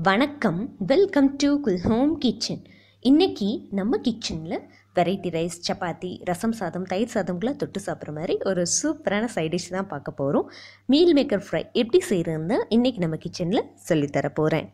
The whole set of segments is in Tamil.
வணக்கம் வெல்கம் டு குல் ஹோம் கிச்சன் இன்னைக்கு நம்ம கிச்சனில் வெரைட்டி ரைஸ் சப்பாத்தி ரசம் சாதம் தயிர் சாதம்குலாம் தொட்டு சாப்பிட்ற மாதிரி ஒரு சூப்பரான சைட் டிஷ் தான் பார்க்க போகிறோம் மீல் மேக்கர் ஃப்ரை எப்படி செய்கிறதுன்னு இன்றைக்கி நம்ம கிச்சனில் சொல்லித்தர போகிறேன்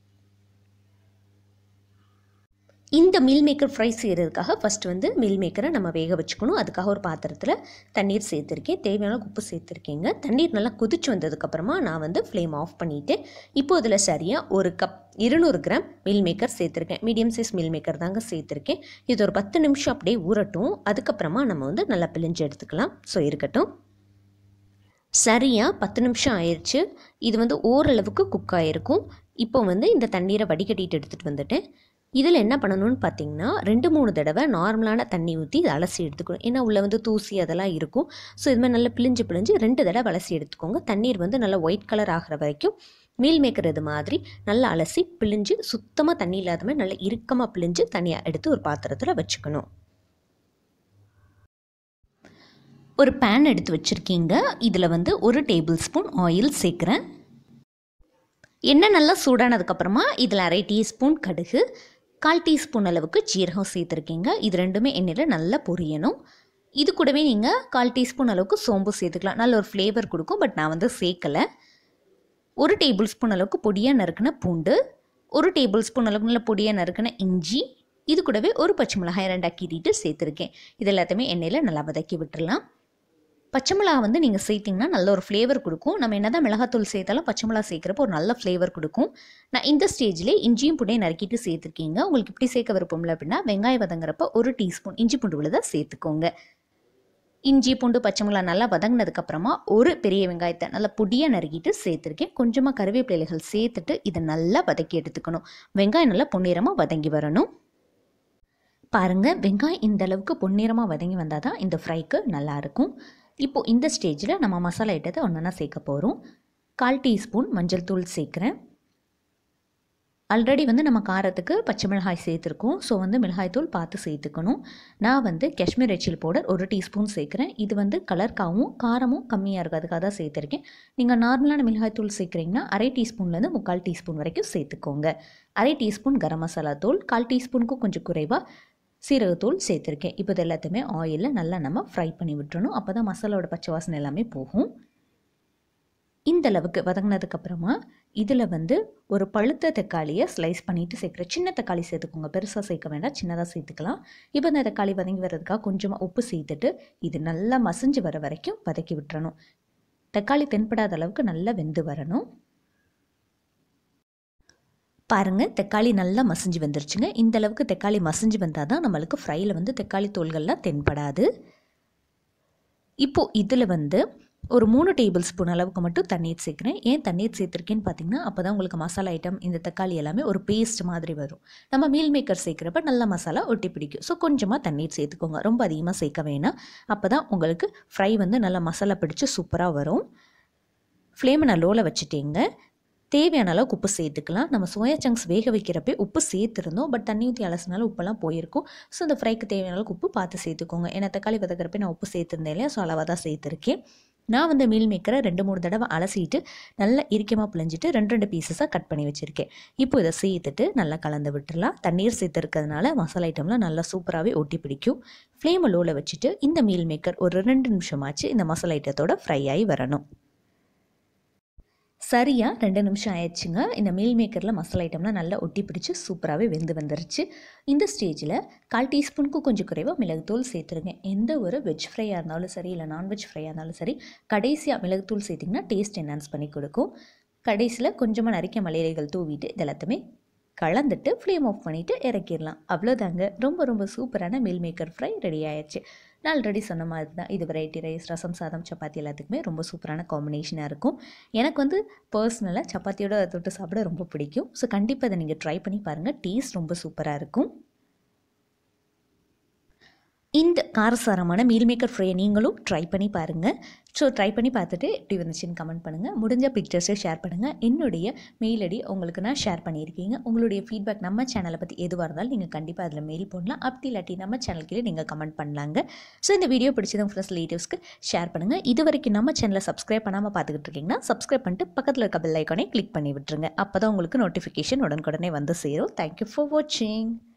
இந்த மீல் மேக்கர் ஃப்ரை செய்கிறதுக்காக ஃபஸ்ட்டு வந்து மீல் மேக்கரை நம்ம வேக வச்சுக்கணும் அதுக்காக ஒரு பாத்திரத்தில் தண்ணீர் சேர்த்துருக்கேன் தேவையான உப்பு சேர்த்துருக்கேங்க தண்ணீர் நல்லா கொதிச்சு வந்ததுக்கப்புறமா நான் வந்து ஃப்ளேம் ஆஃப் பண்ணிவிட்டு இப்போ இதில் சரியாக ஒரு கப் இருநூறு கிராம் மீல் மேக்கர் சேர்த்துருக்கேன் மீடியம் சைஸ் மீல் மேக்கர் தாங்க சேர்த்துருக்கேன் இது ஒரு பத்து நிமிஷம் அப்படியே ஊறட்டும் அதுக்கப்புறமா நம்ம வந்து நல்லா பிழிஞ்சு எடுத்துக்கலாம் ஸோ இருக்கட்டும் சரியாக பத்து நிமிஷம் ஆயிடுச்சு இது வந்து ஓரளவுக்கு குக் ஆகிருக்கும் இப்போ வந்து இந்த தண்ணீரை வடிகட்டிட்டு எடுத்துகிட்டு வந்துட்டேன் இதில் என்ன பண்ணணும்னு பார்த்தீங்கன்னா ரெண்டு மூணு தடவை நார்மலான தண்ணி ஊற்றி இதை அலசி எடுத்துக்கணும் ஏன்னா உள்ளே வந்து தூசி அதெல்லாம் இருக்கும் ஸோ இது மாதிரி நல்லா பிழிஞ்சு பிழிஞ்சு ரெண்டு தடவை அலசி எடுத்துக்கோங்க தண்ணீர் வந்து நல்லா ஒயிட் கலர் ஆகிற வரைக்கும் மீல் மேக்கர் இது மாதிரி நல்லா அலசி பிழிஞ்சு சுத்தமாக தண்ணி இல்லாத மாதிரி நல்லா இறுக்கமாக பிழிஞ்சு தனியாக எடுத்து ஒரு பாத்திரத்தில் வச்சுக்கணும் ஒரு பேன் எடுத்து வச்சுருக்கீங்க இதில் வந்து ஒரு டேபிள் ஸ்பூன் ஆயில் சேர்க்குறேன் எண்ணெய் நல்லா சூடானதுக்கப்புறமா இதில் அரை டீஸ்பூன் கடுகு கால் டீஸ்பூன் அளவுக்கு ஜீரகம் சேர்த்துருக்கீங்க இது ரெண்டுமே எண்ணெயில் நல்லா பொரியணும் இது கூடவே நீங்கள் கால் டீஸ்பூன் அளவுக்கு சோம்பு சேர்த்துக்கலாம் நல்ல ஒரு ஃப்ளேவர் கொடுக்கும் பட் நான் வந்து சேர்க்கலை ஒரு டேபிள் ஸ்பூன் அளவுக்கு பொடியாக நறுக்கின பூண்டு ஒரு டேபிள் ஸ்பூன் அளவுக்கு நல்ல பொடியாக நறுக்கின இஞ்சி இது கூடவே ஒரு பச்சை மிளகாய் ரெண்டாக கீறிட்டு சேர்த்துருக்கேன் இது எல்லாத்தையுமே எண்ணெயில் நல்லா வதக்கி விட்டுறலாம் பச்சை மிளகா வந்து நீங்கள் சேர்த்திங்கன்னா நல்ல ஒரு ஃப்ளேவர் கொடுக்கும் நம்ம என்ன தான் மிளகாத்தூள் சேர்த்தாலும் பச்சை மிளகா சேர்க்குறப்போ ஒரு நல்ல ஃப்ளேவர் கொடுக்கும் நான் இந்த ஸ்டேஜில் இஞ்சியும் புண்டையும் நறுக்கிட்டு சேர்த்துருக்கீங்க உங்களுக்கு இப்படி சேர்க்க விருப்பம்ல அப்படின்னா வெங்காயம் வதங்குறப்ப ஒரு டீஸ்பூன் இஞ்சி பூண்டு விழுத சேர்த்துக்கோங்க இஞ்சி பூண்டு பச்சை மிளகா நல்லா வதங்கினதுக்கப்புறமா ஒரு பெரிய வெங்காயத்தை நல்லா பொடியாக நறுக்கிட்டு சேர்த்துருக்கேன் கொஞ்சமாக கருவேப்பிலைகள் சேர்த்துட்டு இதை நல்லா வதக்கி எடுத்துக்கணும் வெங்காயம் நல்லா பொன்னிறமாக வதங்கி வரணும் பாருங்கள் வெங்காயம் இந்த அளவுக்கு பொன்னிறமாக வதங்கி வந்தால் தான் இந்த ஃப்ரைக்கு நல்லாயிருக்கும் இப்போது இந்த ஸ்டேஜில் நம்ம மசாலா ஐட்டத்தை ஒன்றா சேர்க்க போகிறோம் கால் டீஸ்பூன் மஞ்சள் தூள் சேர்க்குறேன் ஆல்ரெடி வந்து நம்ம காரத்துக்கு பச்சை மிளகாய் சேர்த்துருக்கோம் ஸோ வந்து மிளகாய் தூள் பார்த்து சேர்த்துக்கணும் நான் வந்து காஷ்மீர் ரெச்சில் பவுடர் ஒரு டீஸ்பூன் சேர்க்குறேன் இது வந்து கலர்க்காகவும் காரமும் கம்மியாக இருக்குது அதுக்காக தான் சேர்த்துருக்கேன் நீங்கள் நார்மலான மிளகாய் தூள் சேர்க்குறீங்கன்னா அரை டீஸ்பூன்லேருந்து முக்கால் டீஸ்பூன் வரைக்கும் சேர்த்துக்கோங்க அரை டீஸ்பூன் கரம் மசாலா தூள் கால் டீஸ்பூனுக்கும் கொஞ்சம் குறைவாக சீரகத்தூள் சேர்த்துருக்கேன் இப்போ இது எல்லாத்தையுமே ஆயிலில் நல்லா நம்ம ஃப்ரை பண்ணி விட்டுறணும் அப்போ தான் மசாலாவோட பச்சை வாசனை எல்லாமே போகும் இந்த அளவுக்கு வதங்கினதுக்கப்புறமா இதில் வந்து ஒரு பழுத்த தக்காளியை ஸ்லைஸ் பண்ணிவிட்டு சேர்க்குற சின்ன தக்காளி சேர்த்துக்கோங்க பெருசாக சேர்க்க வேண்டாம் சின்னதாக சேர்த்துக்கலாம் இப்போ இந்த தக்காளி வதங்கி வர்றதுக்காக கொஞ்சமாக உப்பு சேர்த்துட்டு இது நல்லா மசிஞ்சு வர வரைக்கும் வதக்கி விட்டுறணும் தக்காளி தென்படாத அளவுக்கு நல்லா வெந்து வரணும் பாருங்கள் தக்காளி நல்லா மசிஞ்சு வந்துருச்சுங்க இந்த அளவுக்கு தக்காளி மசிஞ்சு வந்தால் தான் நம்மளுக்கு ஃப்ரையில் வந்து தக்காளி தோள்கள்லாம் தென்படாது இப்போது இதில் வந்து ஒரு மூணு டேபிள் ஸ்பூன் அளவுக்கு மட்டும் தண்ணீர் சேர்க்குறேன் ஏன் தண்ணீர் சேர்த்துருக்கேன்னு பார்த்தீங்கன்னா அப்போ தான் உங்களுக்கு மசாலா ஐட்டம் இந்த தக்காளி எல்லாமே ஒரு பேஸ்ட் மாதிரி வரும் நம்ம மீல் மேக்கர் சேர்க்குறப்ப நல்ல மசாலா ஒட்டி பிடிக்கும் ஸோ கொஞ்சமாக தண்ணீர் சேர்த்துக்கோங்க ரொம்ப அதிகமாக சேர்க்க வேணாம் அப்போ தான் உங்களுக்கு ஃப்ரை வந்து நல்லா மசாலா பிடிச்சி சூப்பராக வரும் ஃப்ளேமை நான் லோவில் வச்சுட்டேங்க தேவையான அளவுக்கு உப்பு சேர்த்துக்கலாம் நம்ம சோயா சங்க்ஸ் வேக வைக்கிறப்ப உப்பு சேர்த்துருந்தோம் பட் தண்ணி ஊற்றி அலசினாலும் உப்பெல்லாம் போயிருக்கும் ஸோ இந்த ஃப்ரைக்கு தேவையான அளவுக்கு உப்பு பார்த்து சேர்த்துக்கோங்க ஏன்னா தக்காளி வதக்கிறப்ப நான் உப்பு சேர்த்துருந்தேன் இல்லையா ஸோ அளவாக தான் சேர்த்துருக்கேன் நான் வந்து மீல் மேக்கரை ரெண்டு மூணு தடவை அலசிட்டு நல்லா இறுக்கமாக பிழிஞ்சிட்டு ரெண்டு ரெண்டு பீசஸாக கட் பண்ணி வச்சுருக்கேன் இப்போ இதை சேர்த்துட்டு நல்லா கலந்து விட்டுறலாம் தண்ணீர் சேர்த்துருக்கிறதுனால மசாலா ஐட்டம்லாம் நல்லா சூப்பராகவே ஒட்டி பிடிக்கும் ஃப்ளேமை லோவில் வச்சுட்டு இந்த மீல் மேக்கர் ஒரு ரெண்டு நிமிஷமாச்சு இந்த மசாலா ஐட்டத்தோட ஃப்ரை ஆகி வரணும் சரியாக ரெண்டு நிமிஷம் ஆயிடுச்சுங்க இந்த மீல் மேக்கரில் மசாலா ஐட்டம்லாம் நல்லா ஒட்டி பிடிச்சி சூப்பராகவே வெந்து வந்துருச்சு இந்த ஸ்டேஜில் கால் டீஸ்பூனுக்கும் கொஞ்சம் குறைவாக மிளகுத்தூள் சேர்த்துருங்க எந்த ஒரு வெஜ் ஃப்ரையாக இருந்தாலும் சரி இல்லை நான்வெஜ் ஃப்ரையாக இருந்தாலும் சரி கடைசியாக மிளகுத்தூள் சேர்த்திங்கன்னா டேஸ்ட் என்ஹான்ஸ் பண்ணி கொடுக்கும் கடைசியில் கொஞ்சமாக நறுக்கிய மலையிலைகள் தூவிட்டு இது எல்லாத்தையுமே கலந்துட்டு ஃப்ளேம் ஆஃப் பண்ணிவிட்டு இறக்கிடலாம் அவ்வளோதாங்க ரொம்ப ரொம்ப சூப்பரான மீல் மேக்கர் ஃப்ரை ரெடி ஆயிடுச்சு நான் ஆல்ரெடி சொன்ன மாதிரி தான் இது வெரைட்டி ரைஸ் ரசம் சாதம் சப்பாத்தி எல்லாத்துக்குமே ரொம்ப சூப்பரான காம்பினேஷனாக இருக்கும் எனக்கு வந்து பர்சனலாக சப்பாத்தியோட தொட்டு சாப்பிட ரொம்ப பிடிக்கும் ஸோ கண்டிப்பாக அதை நீங்கள் ட்ரை பண்ணி பாருங்கள் டேஸ்ட் ரொம்ப சூப்பராக இருக்கும் இந்த காரசாரமான மீல் மேக்கர் ஃப்ரையை நீங்களும் ட்ரை பண்ணி பாருங்கள் ஸோ ட்ரை பண்ணி பார்த்துட்டு எப்படி வந்துச்சுன்னு கமெண்ட் பண்ணுங்கள் முடிஞ்ச பிக்சர்ஸை ஷேர் பண்ணுங்கள் என்னுடைய மெயில் ஐடி உங்களுக்கு நான் ஷேர் பண்ணியிருக்கீங்க உங்களுடைய ஃபீட்பேக் நம்ம சேனலை பற்றி எதுவாக இருந்தாலும் நீங்கள் கண்டிப்பாக அதில் மெயில் போடலாம் அப்படி இல்லாட்டி நம்ம சேனல் கீழே நீங்கள் கமெண்ட் பண்ணலாங்க ஸோ இந்த வீடியோ பிடிச்சது உங்கள் ஃப்ரெண்ட்ஸ் ரிலேட்டிவ்ஸ்க்கு ஷேர் பண்ணுங்கள் இது வரைக்கும் நம்ம சேனலை சப்ஸ்கிரைப் பண்ணாமல் பார்த்துக்கிட்டு இருக்கீங்கன்னா சப்ஸ்கிரைப் பண்ணிட்டு பக்கத்தில் இருக்க பெல் ஐக்கானே கிளிக் பண்ணி விட்டுருங்க அப்போ தான் உங்களுக்கு நோட்டிஃபிகேஷன் உடனுக்குடனே வந்து சேரும் தேங்க்யூ ஃபார் வாட்சிங்